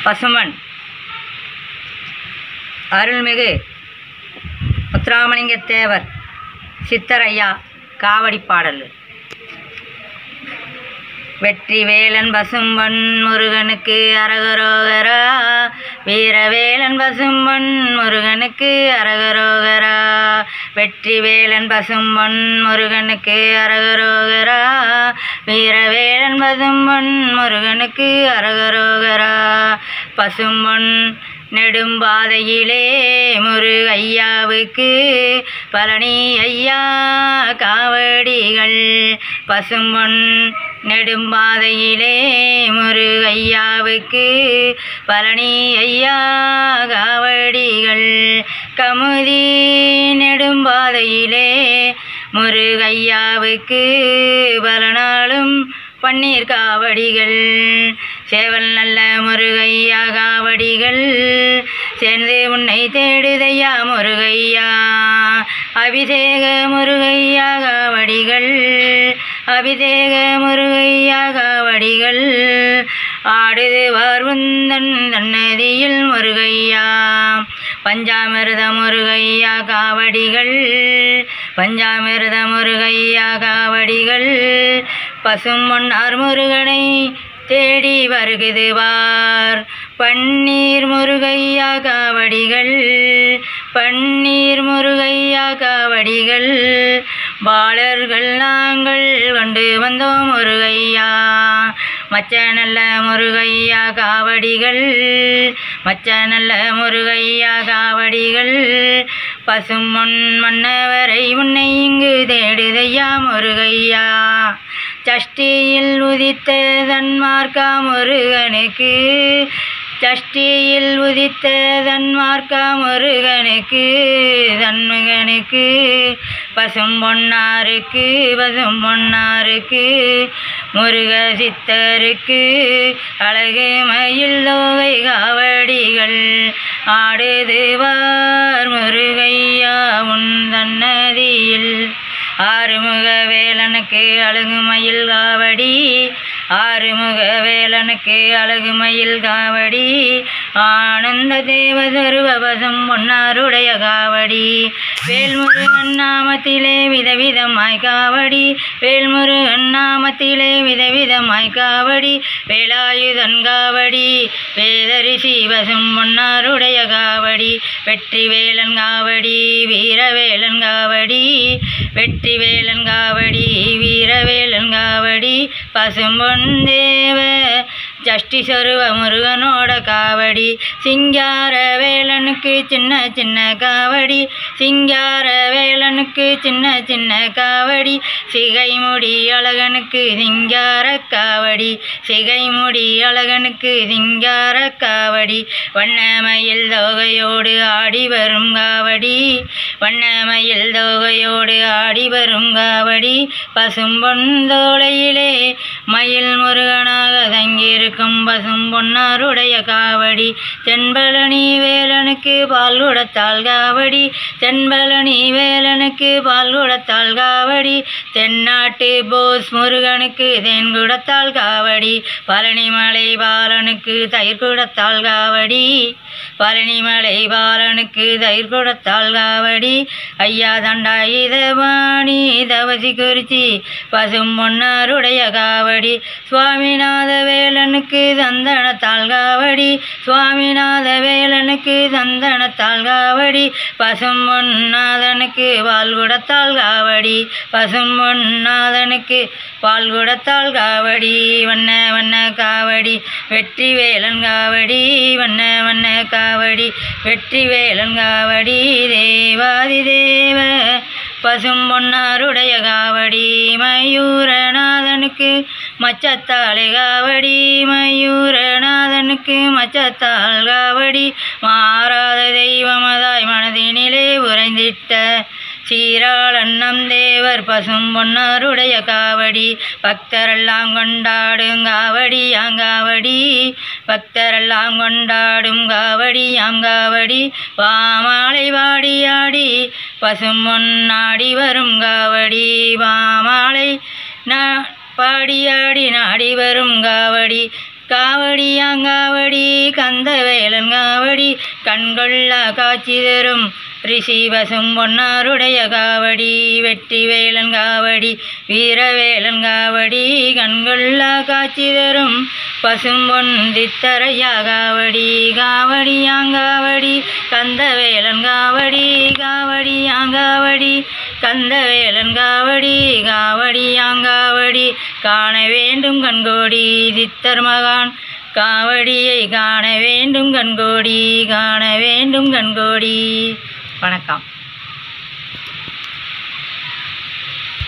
பசுமன் அருள்மிகு முத்துராமலிங்க தேவர் சித்தரையா காவடி பாடல் வெற்றி வேலன் பசும்பொன் முருகனுக்கு அரகரோகரா வீரவேலன் பசும்பொன் முருகனுக்கு அரகரோகரா வெற்றி வேலன் பசும்பொன் முருகனுக்கு அரகரோகரா வீரவேலன் பசும்பொன் முருகனுக்கு அரகரோகரா பசும்பொன் நெடும்பாதையிலே முருகையாவுக்கு பழனி ஐயா காவடிகள் பசும்பொன் நெடும்பாதையிலே முருகையாவுக்கு பழனி ஐயா காவடிகள் கமுதி நெடும்பாதையிலே முருகையாவுக்கு பல நாளும் பன்னீர் காவடிகள் சேவல் நல்ல முருகையா காவடிகள் சேர்ந்து உன்னை தேடுதையா முருகையா அபிஷேக முருகையா காவடிகள் அபிஷேக முருகையா காவடிகள் ஆடுது வார்வந்தன் தன்னதியில் முருகையா பஞ்சாமிர்த முருகையா காவடிகள் பஞ்சாமிர்த முருகையா காவடிகள் பசும் பொன்னார் முருகனை தேடி வருகுது வார் பன்னீர் முருகையா காவடிகள் பன்னீர் முருகையா காவடிகள் பாலர்கள் நாங்கள் கொண்டு வந்தோம் முருகையா மச்ச நல்ல முருகையா காவடிகள் மச்ச நல்ல முருகையா காவடிகள் பசும் பொன் மன்னவரை உன்னை இங்கு தேடுதையா முருகையா சஷ்டியில் உதித்த தன்மார்க்கா முருகனுக்கு சஷ்டியில் உதித்த தன்மார்க்கா முருகனுக்கு தன்மகனுக்கு பசும் பொன்னாருக்கு பசும் பொன்னாருக்கு முருக சித்தருக்கு அழகு மயில் தோகை காவடிகள் ஆடுதுவார் முருகையா உன் தன்னதியில் ஆறுமுக வேலனுக்கு அழகு மயில் காவடி ஆறுமுக வேலனுக்கு அழகு மயில் காவடி ஆனந்த தேவ சர்வவசம் பொன்னாருடைய காவடி வேல்முருகன் நாமத்திலே விதவிதமாய் காவடி வேல்முருகன் நாமத்திலே விதவிதமாய் காவடி வேலாயுதன் காவடி வேதரிசி வசம் பொன்னாருடைய காவடி வெற்றி வேலன் காவடி வீரவேலன் காவடி வெற்றி வேலன் காவடி வீரவேலன் காவடி பசும்பொன் தேவ ஜஷ்டி சொருவ முருகனோட காவடி சிங்கார வேலனுக்கு சின்ன சின்ன காவடி சிங்கார வேலனுக்கு சின்ன சின்ன காவடி சிகைமுடி அழகனுக்கு சிங்கார காவடி சிகைமுடி அழகனுக்கு சிங்கார காவடி வண்ணமயில் தோகையோடு ஆடி வரும் காவடி வண்ணமயில் தோகையோடு ஆடி வரும் காவடி பசும்பொன் தோளையிலே மயில் முருகனாக தங்கியிருக்கும் பசும் பொன்னாருடைய காவடி தென்பழனி வேலனுக்கு பால் குடத்தாள் காவடி தென்பழனி வேலனுக்கு பால் குடத்தாள் காவடி தென்னாட்டு போஸ் முருகனுக்கு தேன் குடத்தாள் காவடி பழனிமலை பாலனுக்கு தயிர் குடத்தாள் காவடி பழனிமலை பாலனுக்கு தயிர் குடத்தாள் காவடி ஐயா தண்டாயுதபாணி தவசி குறிச்சி பசும் பொன்னாருடைய காவடி சுவாமிநாத வேலனுக்கு தந்தனத்தாள் காவடி சுவாமிநாத வேலனுக்கு தந்தனத்தாள் காவடி பசும் பொன்னாதனுக்கு பால் குடத்தாள் காவடி பசும் பொன்னாதனுக்கு பால் குடத்தாள் காவடி வண்ண வண்ண காவடி வெற்றி வேலன் காவடி வண்ண வண்ண காவடி வெற்றி வேலன் காவடி தேவாதி தேவ பசும் பொன்னாருடைய காவடி மயூரநாதனுக்கு மச்சத்தாளை காவடி மயூரநாதனுக்கு மச்சத்தாள் காவடி மாறாத தெய்வமதாய் மனதினிலே உறைந்திட்ட சீராளன்னம் தேவர் பசும் பொன்னாருடைய காவடி பக்தரெல்லாம் கொண்டாடும் காவடி யாங்காவடி பக்தரெல்லாம் கொண்டாடும் காவடி யாங்காவடி பாமாலை வாடியாடி பசும் பொன்னாடி வரும் காவடி பாமாலை நா பாடியாடி நாடி வரும் காவடி காவடியாங்காவடி கந்தவேலன் காவடி கண்கொள்ளா காட்சி தரும் ரிஷிவசும் பொன்னாருடைய காவடி வெற்றி வேலன் காவடி வீரவேலன் காவடி கண்கொள்ளா காட்சி தரும் பசும்பொன் தித்தரையா காவடி காவடியாங்காவடி கந்தவேலன் காவடி காவடியாங்காவடி கந்தவேலன் காவடி காவடியாங்காவடி காண வேண்டும் கண்கோடி சித்தர் மகான் காவடியை காண வேண்டும் கண்கோடி காண வேண்டும் கண்கோடி வணக்கம்